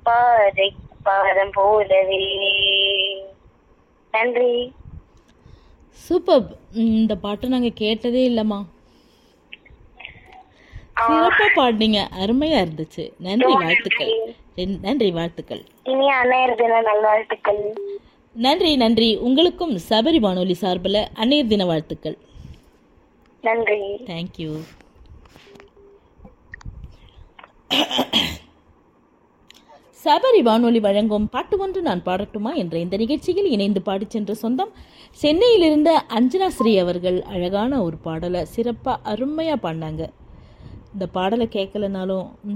பாதை பாதம் போலவே நன்றி சூப்பர் இந்த பாட்டை நாங்கள் கேட்டதே இல்லைம்மா சிறப்பாக பாடினீங்க அருமையாக இருந்துச்சு நன்றி வாழ்த்துக்கள் ரென்- நன்றி வாழ்த்துக்கள் இனிய அன்னையர் தின நல்வாழ்த்துக்கள் நன்றி நன்றி உங்களுக்கும் சபரி வானொலி சார்பில் அந்நீர் தின வாழ்த்துக்கள் நன்றி தேங்க்யூ சபரி வானொலி வழங்கும் பாட்டு ஒன்று நான் பாடட்டுமா என்ற இந்த நிகழ்ச்சியில் இணைந்து பாடிச் சென்ற சொந்தம் சென்னையிலிருந்த அஞ்சனா ஸ்ரீ அவர்கள் அழகான ஒரு பாடலை சிறப்பாக அருமையாக பாடினாங்க இந்த பாடலை கேட்கலனாலும்